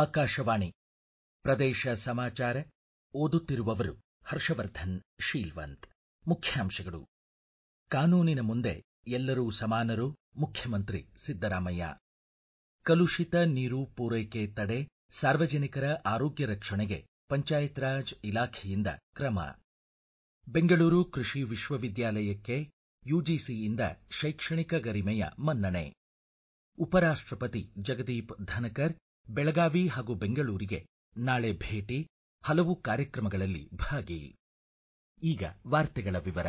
ಆಕಾಶವಾಣಿ ಪ್ರದೇಶ ಸಮಾಚಾರ ಓದುತ್ತಿರುವವರು ಹರ್ಷವರ್ಧನ್ ಶೀಲ್ವಂತ್ ಮುಖ್ಯಾಂಶಗಳು ಕಾನೂನಿನ ಮುಂದೆ ಎಲ್ಲರೂ ಸಮಾನರು ಮುಖ್ಯಮಂತ್ರಿ ಸಿದ್ದರಾಮಯ್ಯ ಕಲುಷಿತ ನೀರು ಪೂರೈಕೆ ತಡೆ ಸಾರ್ವಜನಿಕರ ಆರೋಗ್ಯ ರಕ್ಷಣೆಗೆ ಪಂಚಾಯತ್ ರಾಜ್ ಇಲಾಖೆಯಿಂದ ಕ್ರಮ ಬೆಂಗಳೂರು ಕೃಷಿ ವಿಶ್ವವಿದ್ಯಾಲಯಕ್ಕೆ ಯುಜಿಸಿಯಿಂದ ಶೈಕ್ಷಣಿಕ ಗರಿಮೆಯ ಮನ್ನಣೆ ಉಪರಾಷ್ಟಪತಿ ಜಗದೀಪ್ ಧನಕರ್ ಬೆಳಗಾವಿ ಹಾಗೂ ಬೆಂಗಳೂರಿಗೆ ನಾಳೆ ಭೇಟಿ ಹಲವು ಕಾರ್ಯಕ್ರಮಗಳಲ್ಲಿ ಭಾಗಿ ಈಗ ವಾರ್ತೆಗಳ ವಿವರ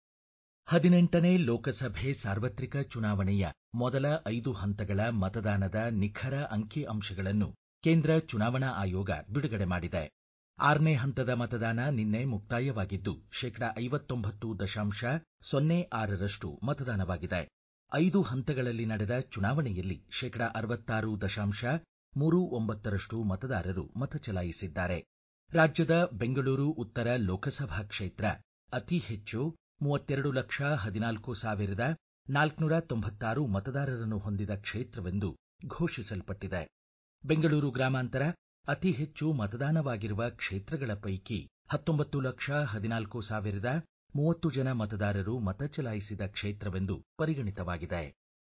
ಹದಿನೆಂಟನೇ ಲೋಕಸಭೆ ಸಾರ್ವತ್ರಿಕ ಚುನಾವಣೆಯ ಮೊದಲ ಐದು ಹಂತಗಳ ಮತದಾನದ ನಿಖರ ಅಂಕಿ ಅಂಶಗಳನ್ನು ಕೇಂದ್ರ ಚುನಾವಣಾ ಆಯೋಗ ಬಿಡುಗಡೆ ಮಾಡಿದೆ ಆರನೇ ಹಂತದ ಮತದಾನ ನಿನ್ನೆ ಮುಕ್ತಾಯವಾಗಿದ್ದು ಶೇಕಡಾ ಐವತ್ತೊಂಬತ್ತು ದಶಾಂಶ ಸೊನ್ನೆ ಆರರಷ್ಟು ಮತದಾನವಾಗಿದೆ ಐದು ಹಂತಗಳಲ್ಲಿ ನಡೆದ ಚುನಾವಣೆಯಲ್ಲಿ ಶೇಕಡಾ ಅರವತ್ತಾರು ದಶಾಂಶ ಮೂರು ಒಂಬತ್ತರಷ್ಟು ಮತದಾರರು ಮತ ಚಲಾಯಿಸಿದ್ದಾರೆ ರಾಜ್ಯದ ಬೆಂಗಳೂರು ಉತ್ತರ ಲೋಕಸಭಾ ಕ್ಷೇತ್ರ ಅತಿ ಹೆಚ್ಚು ಮೂವತ್ತೆರಡು ಲಕ್ಷ ಹದಿನಾಲ್ಕು ಸಾವಿರದ ನಾಲ್ಕುನೂರ ತೊಂಬತ್ತಾರು ಮತದಾರರನ್ನು ಹೊಂದಿದ ಕ್ಷೇತ್ರವೆಂದು ಘೋಷಿಸಲ್ಪಟ್ಟಿದೆ ಬೆಂಗಳೂರು ಗ್ರಾಮಾಂತರ ಅತಿ ಹೆಚ್ಚು ಮತದಾನವಾಗಿರುವ ಕ್ಷೇತ್ರಗಳ ಪೈಕಿ ಹತ್ತೊಂಬತ್ತು ಲಕ್ಷ ಹದಿನಾಲ್ಕು ಸಾವಿರದ ಮೂವತ್ತು ಜನ ಮತದಾರರು ಮತ ಚಲಾಯಿಸಿದ ಕ್ಷೇತ್ರವೆಂದು ಪರಿಗಣಿತವಾಗಿದೆ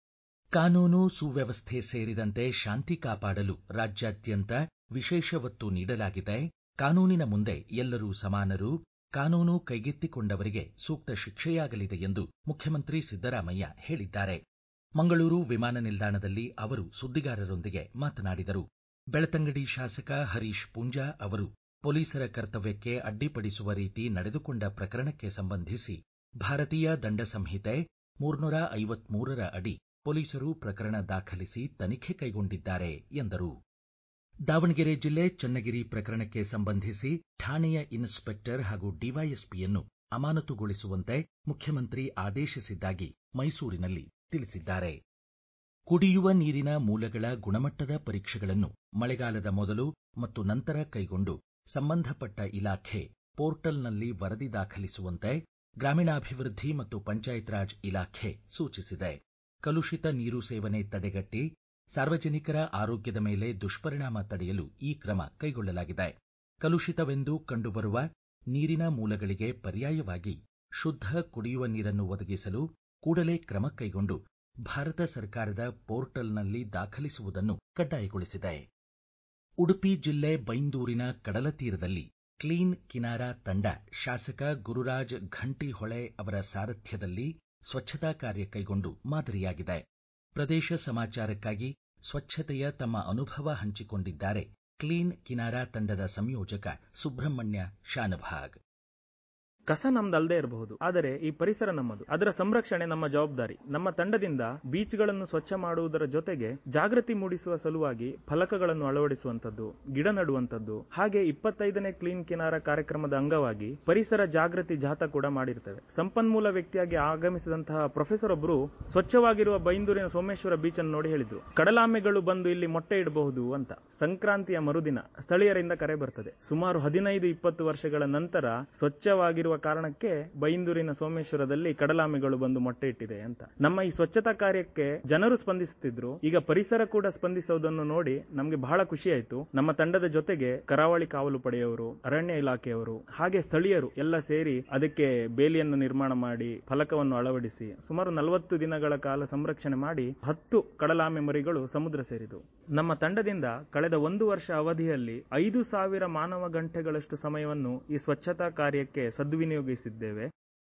ಕಾನೂನು ಸುವ್ಯವಸ್ಥೆ ಸೇರಿದಂತೆ ಶಾಂತಿ ಕಾಪಾಡಲು ರಾಜ್ಯಾದ್ಯಂತ ವಿಶೇಷ ಒತ್ತು ನೀಡಲಾಗಿದೆ ಕಾನೂನಿನ ಮುಂದೆ ಎಲ್ಲರೂ ಸಮಾನರು ಕಾನೂನು ಕೈಗೆತ್ತಿಕೊಂಡವರಿಗೆ ಸೂಕ್ತ ಶಿಕ್ಷೆಯಾಗಲಿದೆ ಎಂದು ಮುಖ್ಯಮಂತ್ರಿ ಸಿದ್ದರಾಮಯ್ಯ ಹೇಳಿದ್ದಾರೆ ಮಂಗಳೂರು ವಿಮಾನ ನಿಲ್ದಾಣದಲ್ಲಿ ಅವರು ಸುದ್ದಿಗಾರರೊಂದಿಗೆ ಮಾತನಾಡಿದರು ಬೆಳ್ತಂಗಡಿ ಶಾಸಕ ಹರೀಶ್ ಪೂಂಜಾ ಅವರು ಪೊಲೀಸರ ಕರ್ತವ್ಯಕ್ಕೆ ಅಡ್ಡಿಪಡಿಸುವ ರೀತಿ ನಡೆದುಕೊಂಡ ಪ್ರಕರಣಕ್ಕೆ ಸಂಬಂಧಿಸಿ ಭಾರತೀಯ ದಂಡ ಸಂಹಿತೆ ಮೂರ್ನೂರ ಐವತ್ಮೂರರ ಅಡಿ ಪೊಲೀಸರು ಪ್ರಕರಣ ದಾಖಲಿಸಿ ತನಿಖೆ ಕೈಗೊಂಡಿದ್ದಾರೆ ಎಂದರು ದಾವಣಗೆರೆ ಜಿಲ್ಲೆ ಚನ್ನಗಿರಿ ಪ್ರಕರಣಕ್ಕೆ ಸಂಬಂಧಿಸಿ ಠಾಣೆಯ ಇನ್ಸ್ಪೆಕ್ಟರ್ ಹಾಗೂ ಡಿವೈಎಸ್ಪಿಯನ್ನು ಅಮಾನತುಗೊಳಿಸುವಂತೆ ಮುಖ್ಯಮಂತ್ರಿ ಆದೇಶಿಸಿದ್ದಾಗಿ ಮೈಸೂರಿನಲ್ಲಿ ತಿಳಿಸಿದ್ದಾರೆ ಕುಡಿಯುವ ನೀರಿನ ಮೂಲಗಳ ಗುಣಮಟ್ಟದ ಪರೀಕ್ಷೆಗಳನ್ನು ಮಳೆಗಾಲದ ಮೊದಲು ಮತ್ತು ನಂತರ ಕೈಗೊಂಡು ಸಂಬಂಧಪಟ್ಟ ಇಲಾಖೆ ಪೋರ್ಟಲ್ನಲ್ಲಿ ವರದಿ ದಾಖಲಿಸುವಂತೆ ಗ್ರಾಮೀಣಾಭಿವೃದ್ಧಿ ಮತ್ತು ಪಂಚಾಯತ್ ರಾಜ್ ಇಲಾಖೆ ಸೂಚಿಸಿದೆ ಕಲುಷಿತ ನೀರು ಸೇವನೆ ತಡೆಗಟ್ಟಿ ಸಾರ್ವಜನಿಕರ ಆರೋಗ್ಯದ ಮೇಲೆ ದುಷ್ಪರಿಣಾಮ ತಡೆಯಲು ಈ ಕ್ರಮ ಕೈಗೊಳ್ಳಲಾಗಿದೆ ಕಲುಷಿತವೆಂದು ಕಂಡುಬರುವ ನೀರಿನ ಮೂಲಗಳಿಗೆ ಪರ್ಯಾಯವಾಗಿ ಶುದ್ಧ ಕುಡಿಯುವ ನೀರನ್ನು ಒದಗಿಸಲು ಕೂಡಲೇ ಕ್ರಮ ಕೈಗೊಂಡು ಭಾರತ ಸರ್ಕಾರದ ಪೋರ್ಟಲ್ನಲ್ಲಿ ದಾಖಲಿಸುವುದನ್ನು ಕಡ್ಡಾಯಗೊಳಿಸಿದೆ ಉಡುಪಿ ಜಿಲ್ಲೆ ಬೈಂದೂರಿನ ಕಡಲ ತೀರದಲ್ಲಿ ಕ್ಲೀನ್ ಕಿನಾರಾ ತಂಡ ಶಾಸಕ ಗುರುರಾಜ್ ಘಂಟಿಹೊಳೆ ಅವರ ಸಾರಥ್ಯದಲ್ಲಿ ಸ್ವಚ್ಛತಾ ಕಾರ್ಯ ಕೈಗೊಂಡು ಮಾದರಿಯಾಗಿದೆ ಪ್ರದೇಶ ಸಮಾಚಾರಕ್ಕಾಗಿ ಸ್ವಚ್ಛತೆಯ ತಮ್ಮ ಅನುಭವ ಹಂಚಿಕೊಂಡಿದ್ದಾರೆ ಕ್ಲೀನ್ ಕಿನಾರಾ ತಂಡದ ಸಂಯೋಜಕ ಸುಬ್ರಹ್ಮಣ್ಯ ಶಾನಭಾಗ್ ಕಸ ನಮ್ದಲ್ದೇ ಇರಬಹುದು ಆದರೆ ಈ ಪರಿಸರ ನಮ್ಮದು ಅದರ ಸಂರಕ್ಷಣೆ ನಮ್ಮ ಜವಾಬ್ದಾರಿ ನಮ್ಮ ತಂಡದಿಂದ ಬೀಚ್ಗಳನ್ನು ಸ್ವಚ್ಛ ಮಾಡುವುದರ ಜೊತೆಗೆ ಜಾಗೃತಿ ಮೂಡಿಸುವ ಸಲುವಾಗಿ ಫಲಕಗಳನ್ನು ಅಳವಡಿಸುವಂತದ್ದು ಗಿಡ ನಡುವಂತದ್ದು ಹಾಗೆ ಇಪ್ಪತ್ತೈದನೇ ಕ್ಲೀನ್ ಕಿನಾರ ಕಾರ್ಯಕ್ರಮದ ಅಂಗವಾಗಿ ಪರಿಸರ ಜಾಗೃತಿ ಜಾಥಾ ಕೂಡ ಮಾಡಿರ್ತೇವೆ ಸಂಪನ್ಮೂಲ ವ್ಯಕ್ತಿಯಾಗಿ ಆಗಮಿಸಿದಂತಹ ಪ್ರೊಫೆಸರ್ ಒಬ್ಬರು ಸ್ವಚ್ಛವಾಗಿರುವ ಬೈಂದೂರಿನ ಸೋಮೇಶ್ವರ ಬೀಚ್ ಅನ್ನು ನೋಡಿ ಹೇಳಿದ್ರು ಕಡಲಾಮೆಗಳು ಬಂದು ಇಲ್ಲಿ ಮೊಟ್ಟೆ ಇಡಬಹುದು ಅಂತ ಸಂಕ್ರಾಂತಿಯ ಮರುದಿನ ಸ್ಥಳೀಯರಿಂದ ಕರೆ ಬರ್ತದೆ ಸುಮಾರು ಹದಿನೈದು ಇಪ್ಪತ್ತು ವರ್ಷಗಳ ನಂತರ ಸ್ವಚ್ಛವಾಗಿರುವ ಕಾರಣಕ್ಕೆ ಬೈಂದೂರಿನ ಸೋಮೇಶ್ವರದಲ್ಲಿ ಕಡಲಾಮೆಗಳು ಬಂದು ಮೊಟ್ಟೆ ಇಟ್ಟಿದೆ ಅಂತ ನಮ್ಮ ಈ ಸ್ವಚ್ಛತಾ ಕಾರ್ಯಕ್ಕೆ ಜನರು ಸ್ಪಂದಿಸುತ್ತಿದ್ರು ಈಗ ಪರಿಸರ ಕೂಡ ಸ್ಪಂದಿಸುವುದನ್ನು ನೋಡಿ ನಮಗೆ ಬಹಳ ಖುಷಿ ಆಯಿತು ನಮ್ಮ ತಂಡದ ಜೊತೆಗೆ ಕರಾವಳಿ ಕಾವಲು ಪಡೆಯವರು ಅರಣ್ಯ ಇಲಾಖೆಯವರು ಹಾಗೆ ಸ್ಥಳೀಯರು ಎಲ್ಲ ಸೇರಿ ಅದಕ್ಕೆ ಬೇಲಿಯನ್ನು ನಿರ್ಮಾಣ ಮಾಡಿ ಫಲಕವನ್ನು ಅಳವಡಿಸಿ ಸುಮಾರು ನಲವತ್ತು ದಿನಗಳ ಕಾಲ ಸಂರಕ್ಷಣೆ ಮಾಡಿ ಹತ್ತು ಕಡಲಾಮೆ ಮರಿಗಳು ಸಮುದ್ರ ಸೇರಿದವು ನಮ್ಮ ತಂಡದಿಂದ ಕಳೆದ ಒಂದು ವರ್ಷ ಅವಧಿಯಲ್ಲಿ ಐದು ಸಾವಿರ ಮಾನವ ಗಂಟೆಗಳಷ್ಟು ಸಮಯವನ್ನು ಈ ಸ್ವಚ್ಛತಾ ಕಾರ್ಯಕ್ಕೆ ಸದ್ವಿನಿಯೋಗಿಸಿದ್ದೇವೆ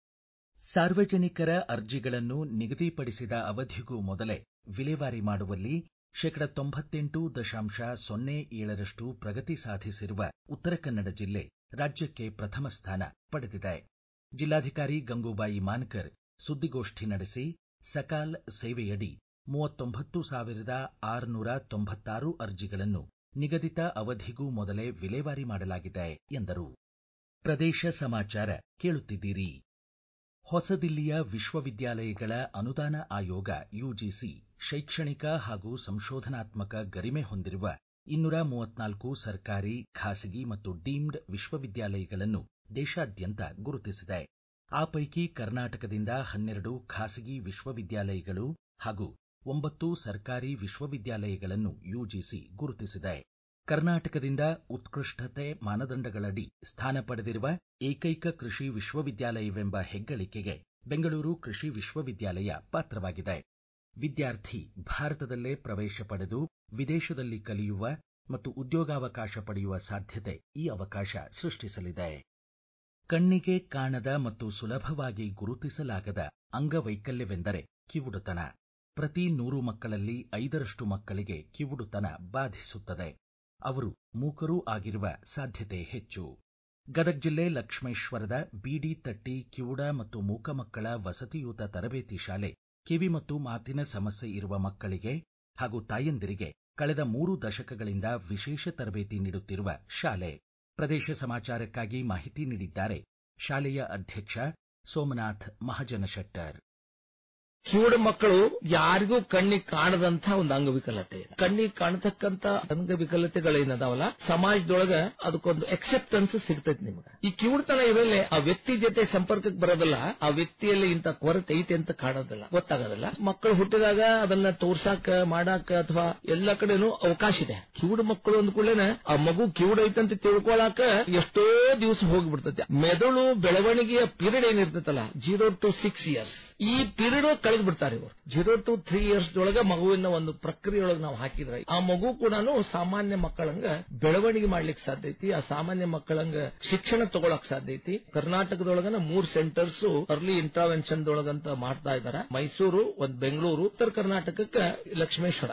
ಸಾರ್ವಜನಿಕರ ಅರ್ಜಿಗಳನ್ನು ನಿಗದಿಪಡಿಸಿದ ಅವಧಿಗೂ ಮೊದಲೇ ವಿಲೇವಾರಿ ಮಾಡುವಲ್ಲಿ ಶೇಕಡ ತೊಂಬತ್ತೆಂಟು ದಶಾಂಶ ಸೊನ್ನೆ ಏಳರಷ್ಟು ಪ್ರಗತಿ ಸಾಧಿಸಿರುವ ಉತ್ತರ ಕನ್ನಡ ಜಿಲ್ಲೆ ರಾಜ್ಯಕ್ಕೆ ಪ್ರಥಮ ಸ್ಥಾನ ಪಡೆದಿದೆ ಜಿಲ್ಲಾಧಿಕಾರಿ ಗಂಗೂಬಾಯಿ ಮಾನಕರ್ ಸುದ್ದಿಗೋಷ್ಠಿ ನಡೆಸಿ ಸಕಾಲ್ ಸೇವೆಯಡಿ ಮೂವತ್ತೊಂಬತ್ತು ಸಾವಿರದ ಆರುನೂರ ತೊಂಬತ್ತಾರು ಅರ್ಜಿಗಳನ್ನು ನಿಗದಿತ ಅವಧಿಗೂ ಮೊದಲೇ ವಿಲೇವಾರಿ ಮಾಡಲಾಗಿದೆ ಎಂದರು ಪ್ರದೇಶ ಸಮಾಚಾರ ಕೇಳುತ್ತಿದ್ದೀರಿ ಹೊಸದಿಲ್ಲಿಯ ವಿಶ್ವವಿದ್ಯಾಲಯಗಳ ಅನುದಾನ ಆಯೋಗ ಯುಜಿಸಿ ಶೈಕ್ಷಣಿಕ ಹಾಗೂ ಸಂಶೋಧನಾತ್ಮಕ ಗರಿಮೆ ಹೊಂದಿರುವ ಇನ್ನೂರ ಮೂವತ್ನಾಲ್ಕು ಸರ್ಕಾರಿ ಖಾಸಗಿ ಮತ್ತು ಡೀಮ್ಡ್ ವಿಶ್ವವಿದ್ಯಾಲಯಗಳನ್ನು ದೇಶಾದ್ಯಂತ ಗುರುತಿಸಿದೆ ಆ ಪೈಕಿ ಕರ್ನಾಟಕದಿಂದ ಹನ್ನೆರಡು ಖಾಸಗಿ ವಿಶ್ವವಿದ್ಯಾಲಯಗಳು ಹಾಗೂ ಒಂಬತ್ತು ಸರ್ಕಾರಿ ವಿಶ್ವವಿದ್ಯಾಲಯಗಳನ್ನು ಯುಜಿಸಿ ಗುರುತಿಸಿದೆ ಕರ್ನಾಟಕದಿಂದ ಉತ್ಕೃಷ್ಟತೆ ಮಾನದಂಡಗಳಡಿ ಸ್ಥಾನ ಪಡೆದಿರುವ ಏಕೈಕ ಕೃಷಿ ವಿಶ್ವವಿದ್ಯಾಲಯವೆಂಬ ಹೆಗ್ಗಳಿಕೆಗೆ ಬೆಂಗಳೂರು ಕೃಷಿ ವಿಶ್ವವಿದ್ಯಾಲಯ ಪಾತ್ರವಾಗಿದೆ ವಿದ್ಯಾರ್ಥಿ ಭಾರತದಲ್ಲೇ ಪ್ರವೇಶ ಪಡೆದು ವಿದೇಶದಲ್ಲಿ ಕಲಿಯುವ ಮತ್ತು ಉದ್ಯೋಗಾವಕಾಶ ಪಡೆಯುವ ಸಾಧ್ಯತೆ ಈ ಅವಕಾಶ ಸೃಷ್ಟಿಸಲಿದೆ ಕಣ್ಣಿಗೆ ಕಾಣದ ಮತ್ತು ಸುಲಭವಾಗಿ ಗುರುತಿಸಲಾಗದ ಅಂಗವೈಕಲ್ಯವೆಂದರೆ ಕಿವುಡುತನ ಪ್ರತಿ ನೂರು ಮಕ್ಕಳಲ್ಲಿ ಐದರಷ್ಟು ಮಕ್ಕಳಿಗೆ ಕಿವುಡುತನ ಬಾಧಿಸುತ್ತದೆ ಅವರು ಮೂಕರೂ ಆಗಿರುವ ಸಾಧ್ಯತೆ ಹೆಚ್ಚು ಗದಗ ಜಿಲ್ಲೆ ಲಕ್ಷ್ಮೇಶ್ವರದ ಬಿಡಿ ತಟ್ಟಿ ಕಿವುಡ ಮತ್ತು ಮೂಕ ಮಕ್ಕಳ ವಸತಿಯುತ ತರಬೇತಿ ಶಾಲೆ ಕಿವಿ ಮತ್ತು ಮಾತಿನ ಸಮಸ್ಯೆ ಇರುವ ಮಕ್ಕಳಿಗೆ ಹಾಗೂ ತಾಯಂದಿರಿಗೆ ಕಳೆದ ಮೂರು ದಶಕಗಳಿಂದ ವಿಶೇಷ ತರಬೇತಿ ನೀಡುತ್ತಿರುವ ಶಾಲೆ ಪ್ರದೇಶ ಸಮಾಚಾರಕ್ಕಾಗಿ ಮಾಹಿತಿ ನೀಡಿದ್ದಾರೆ ಶಾಲೆಯ ಅಧ್ಯಕ್ಷ ಸೋಮನಾಥ್ ಮಹಾಜನಶೆಟ್ಟರ್ ಕಿವುಡ ಮಕ್ಕಳು ಯಾರಿಗೂ ಕಣ್ಣಿಗೆ ಕಾಣದಂತ ಒಂದು ಅಂಗವಿಕಲತೆ ಇದೆ ಕಣ್ಣಿಗೆ ಕಾಣತಕ್ಕಂತ ಅಂಗವಿಕಲತೆಗಳೇನದಾವಲ್ಲ ಸಮಾಜದೊಳಗ ಅದಕ್ಕೊಂದು ಎಕ್ಸೆಪ್ಟೆನ್ಸ್ ಸಿಗ್ತೈತಿ ನಿಮ್ಗೆ ಈ ಕಿವುಡತನ ಇವೆಲ್ಲ ಆ ವ್ಯಕ್ತಿ ಜೊತೆ ಸಂಪರ್ಕಕ್ಕೆ ಬರೋದಿಲ್ಲ ಆ ವ್ಯಕ್ತಿಯಲ್ಲಿ ಇಂತ ಕೊರತೆ ಐತೆ ಅಂತ ಕಾಣೋದಿಲ್ಲ ಗೊತ್ತಾಗೋದಿಲ್ಲ ಮಕ್ಕಳು ಹುಟ್ಟಿದಾಗ ಅದನ್ನ ತೋರ್ಸಾಕ ಮಾಡಾಕ ಅಥವಾ ಎಲ್ಲ ಕಡೆನೂ ಅವಕಾಶ ಇದೆ ಕಿವುಡು ಮಕ್ಕಳು ಅಂದ ಕೂಡಲೇ ಆ ಮಗು ಕಿವುಡು ಐತಂತ ತಿಳ್ಕೊಳಾಕ ಎಷ್ಟೋ ದಿವಸ ಹೋಗ್ಬಿಡ್ತೈತೆ ಮೆದುಳು ಬೆಳವಣಿಗೆಯ ಪೀರಿಯಡ್ ಏನಿರ್ತೈತಲ್ಲ ಜೀರೋ ಟು ಸಿಕ್ಸ್ ಇಯರ್ಸ್ ಈ ಪೀರಿಯಡ್ ಕಳೆದು ಬಿಡ್ತಾರೆ ಇವರು ಜೀರೋ ಟು ತ್ರೀ ಇಯರ್ಸ್ ಒಳಗ ಮಗುವಿನ ಒಂದು ಪ್ರಕ್ರಿಯೆಯೊಳಗೆ ನಾವು ಹಾಕಿದ್ರೆ ಆ ಮಗು ಕೂಡ ಸಾಮಾನ್ಯ ಮಕ್ಕಳಂಗ ಬೆಳವಣಿಗೆ ಮಾಡ್ಲಿಕ್ಕೆ ಸಾಧ್ಯ ಐತಿ ಆ ಸಾಮಾನ್ಯ ಮಕ್ಕಳಂಗ ಶಿಕ್ಷಣ ತಗೊಳಕ್ ಸಾಧ್ಯ ಐತಿ ಕರ್ನಾಟಕದೊಳಗನ ಮೂರ್ ಸೆಂಟರ್ಸ್ ಅರ್ಲಿ ಇಂಟರ್ವೆನ್ಷನ್ ದೊಳಗಂತ ಮಾಡ್ತಾ ಇದಾರೆ ಮೈಸೂರು ಒಂದ್ ಬೆಂಗಳೂರು ಉತ್ತರ ಕರ್ನಾಟಕಕ್ಕೆ ಲಕ್ಷ್ಮೇಶ್ವರ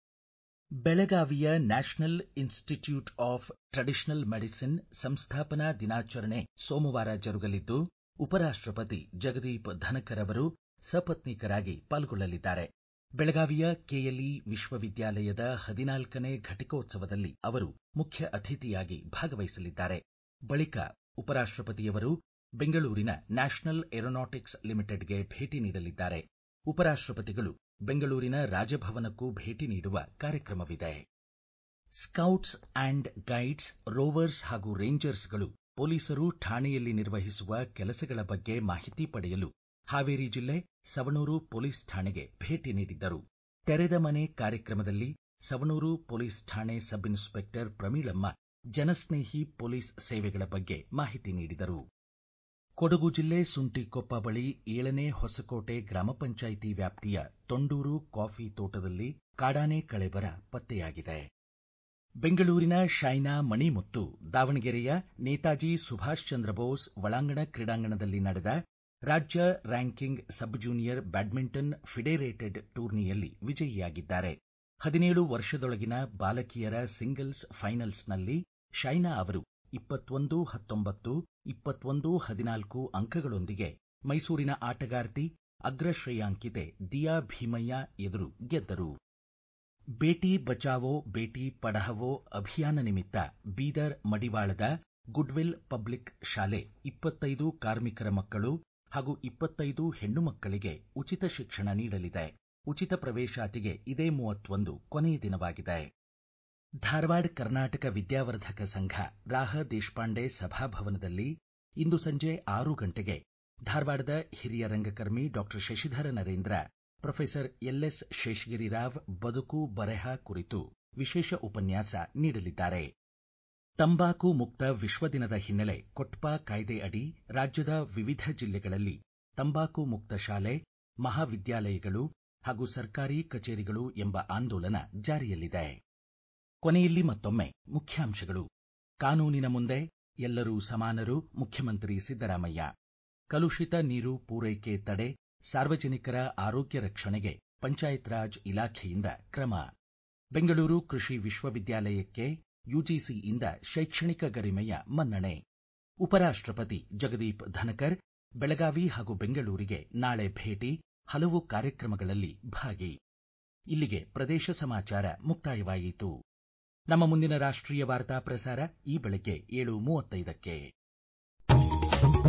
ಬೆಳಗಾವಿಯ national institute of traditional medicine ಸಂಸ್ಥಾಪನಾ ದಿನಾಚರಣೆ ಸೋಮವಾರ ಜರುಗಲಿದ್ದು ಉಪರಾಷ್ಟಪತಿ ಜಗದೀಪ್ ಧನಕರ್ ಅವರು ಸಪತ್ನೀಕರಾಗಿ ಪಾಲ್ಗೊಳ್ಳಲಿದ್ದಾರೆ ಬೆಳಗಾವಿಯ ಕೆಎಲ್ಇ ವಿಶ್ವವಿದ್ಯಾಲಯದ ಹದಿನಾಲ್ಕನೇ ಘಟಿಕೋತ್ಸವದಲ್ಲಿ ಅವರು ಮುಖ್ಯ ಅತಿಥಿಯಾಗಿ ಭಾಗವಹಿಸಲಿದ್ದಾರೆ ಬಳಿಕ ಉಪರಾಷ್ಟಪತಿಯವರು ಬೆಂಗಳೂರಿನ ನ್ಯಾಷನಲ್ ಏರೋನಾಟಿಕ್ಸ್ ಲಿಮಿಟೆಡ್ಗೆ ಭೇಟಿ ನೀಡಲಿದ್ದಾರೆ ಉಪರಾಷ್ಟಪತಿಗಳು ಬೆಂಗಳೂರಿನ ರಾಜಭವನಕ್ಕೂ ಭೇಟಿ ನೀಡುವ ಕಾರ್ಯಕ್ರಮವಿದೆ ಸ್ಕೌಟ್ಸ್ ಅಂಡ್ ಗೈಡ್ಸ್ ರೋವರ್ಸ್ ಹಾಗೂ ರೇಂಜರ್ಸ್ಗಳು ಪೊಲೀಸರು ಠಾಣೆಯಲ್ಲಿ ನಿರ್ವಹಿಸುವ ಕೆಲಸಗಳ ಬಗ್ಗೆ ಮಾಹಿತಿ ಪಡೆಯಲು ಹಾವೇರಿ ಜಿಲ್ಲೆ ಸವಣೂರು ಪೊಲೀಸ್ ಠಾಣೆಗೆ ಭೇಟಿ ನೀಡಿದ್ದರು ತೆರೆದ ಮನೆ ಕಾರ್ಯಕ್ರಮದಲ್ಲಿ ಸವಣೂರು ಪೊಲೀಸ್ ಠಾಣೆ ಸಬ್ ಇನ್ಸ್ಪೆಕ್ಟರ್ ಪ್ರಮೀಳಮ್ಮ ಜನಸ್ನೇಹಿ ಪೊಲೀಸ್ ಸೇವೆಗಳ ಬಗ್ಗೆ ಮಾಹಿತಿ ನೀಡಿದರು ಕೊಡಗು ಜಿಲ್ಲೆ ಸುಂಟಿಕೊಪ್ಪ ಬಳಿ ಏಳನೇ ಹೊಸಕೋಟೆ ಗ್ರಾಮ ಪಂಚಾಯಿತಿ ವ್ಯಾಪ್ತಿಯ ತೊಂಡೂರು ಕಾಫಿ ತೋಟದಲ್ಲಿ ಕಾಡಾನೆ ಕಳೆಬರ ಪತ್ತೆಯಾಗಿದೆ ಬೆಂಗಳೂರಿನ ಶೈನಾ ಮಣಿಮುತ್ತು ದಾವಣಗೆರೆಯ ನೇತಾಜಿ ಸುಭಾಷ್ ಚಂದ್ರ ಬೋಸ್ ಒಳಾಂಗಣ ಕ್ರೀಡಾಂಗಣದಲ್ಲಿ ನಡೆದ ರಾಜ್ಯ ranking sub junior badminton federated ಟೂರ್ನಿಯಲ್ಲಿ ವಿಜಯಿಯಾಗಿದ್ದಾರೆ ಹದಿನೇಳು ವರ್ಷದೊಳಗಿನ ಬಾಲಕಿಯರ ಸಿಂಗಲ್ಸ್ ಫೈನಲ್ಸ್ನಲ್ಲಿ ಶೈನಾ ಅವರು ಇಪ್ಪತ್ತೊಂದು ಹತ್ತೊಂಬತ್ತು ಇಪ್ಪತ್ತೊಂದು ಹದಿನಾಲ್ಕು ಅಂಕಗಳೊಂದಿಗೆ ಮೈಸೂರಿನ ಆಟಗಾರ್ತಿ ಅಗ್ರ ಶ್ರೇಯಾಂಕಿತೆ ದಿಯಾ ಭೀಮಯ್ಯ ಎದುರು ಗೆದ್ದರು ಬೇಟಿ ಬಚಾವೋ ಬೇಟಿ ಪಢಾವೋ ಅಭಿಯಾನ ನಿಮಿತ್ತ ಬೀದರ್ ಮಡಿವಾಳದ ಗುಡ್ವಿಲ್ ಪಬ್ಲಿಕ್ ಶಾಲೆ ಇಪ್ಪತ್ತೈದು ಕಾರ್ಮಿಕರ ಮಕ್ಕಳು ಹಾಗೂ ಇಪ್ಪತ್ತೈದು ಹೆಣ್ಣು ಮಕ್ಕಳಿಗೆ ಉಚಿತ ಶಿಕ್ಷಣ ನೀಡಲಿದೆ ಉಚಿತ ಪ್ರವೇಶಾತಿಗೆ ಇದೇ ಮೂವತ್ತೊಂದು ಕೊನೆಯ ದಿನವಾಗಿದೆ ಧಾರವಾಡ ಕರ್ನಾಟಕ ವಿದ್ಯಾವರ್ಧಕ ಸಂಘ ರಾಹ ದೇಶಪಾಂಡೆ ಸಭಾಭವನದಲ್ಲಿ ಇಂದು ಸಂಜೆ ಆರು ಗಂಟೆಗೆ ಧಾರವಾಡದ ಹಿರಿಯ ರಂಗಕರ್ಮಿ doctor Shashidhara Narendra professor L S Seshagirirao ಬದುಕು ಬರೆಹ ಕುರಿತು ವಿಶೇಷ ಉಪನ್ಯಾಸ ನೀಡಲಿದ್ದಾರೆ ತಂಬಾಕು ಮುಕ್ತ ವಿಶ್ವ ದಿನದ ಹಿನ್ನೆಲೆ ಕೊಟ್ಪಾ ಕಾಯ್ದೆ ಅಡಿ ರಾಜ್ಯದ ವಿವಿಧ ಜಿಲ್ಲೆಗಳಲ್ಲಿ ತಂಬಾಕು ಮುಕ್ತ ಶಾಲೆ ಮಹಾವಿದ್ಯಾಲಯಗಳು ಹಾಗೂ ಸರ್ಕಾರಿ ಕಚೇರಿಗಳು ಎಂಬ ಆಂದೋಲನ ಜಾರಿಯಲ್ಲಿದೆ ಕೊನೆಯಲ್ಲಿ ಮತ್ತೊಮ್ಮೆ ಮುಖ್ಯಾಂಶಗಳು ಕಾನೂನಿನ ಮುಂದೆ ಎಲ್ಲರೂ ಸಮಾನರು ಮುಖ್ಯಮಂತ್ರಿ ಸಿದ್ದರಾಮಯ್ಯ ಕಲುಷಿತ ನೀರು ಪೂರೈಕೆ ತಡೆ ಸಾರ್ವಜನಿಕರ ಆರೋಗ್ಯ ರಕ್ಷಣೆಗೆ ಪಂಚಾಯತ್ ರಾಜ್ ಇಲಾಖೆಯಿಂದ ಕ್ರಮ ಬೆಂಗಳೂರು ಕೃಷಿ ವಿಶ್ವವಿದ್ಯಾಲಯಕ್ಕೆ ಯುಜಿಸಿಯಿಂದ ಶೈಕ್ಷಣಿಕ ಗರಿಮೆಯ ಮನ್ನಣೆ ಉಪರಾಷ್ಟಪತಿ ಜಗದೀಪ್ ಧನಕರ್ ಬೆಳಗಾವಿ ಹಾಗೂ ಬೆಂಗಳೂರಿಗೆ ನಾಳೆ ಭೇಟಿ ಹಲವು ಕಾರ್ಯಕ್ರಮಗಳಲ್ಲಿ ಭಾಗಿ ಇಲ್ಲಿಗೆ ಪ್ರದೇಶ ಸಮಾಚಾರ ಮುಕ್ತಾಯವಾಯಿತು ನಮ್ಮ ಮುಂದಿನ ರಾಷ್ಟ್ರೀಯ ವಾರ್ತಾ ಪ್ರಸಾರ ಈ ಬೆಳಗ್ಗೆ ಏಳು ಮೂವತ್ತೈದಕ್ಕೆ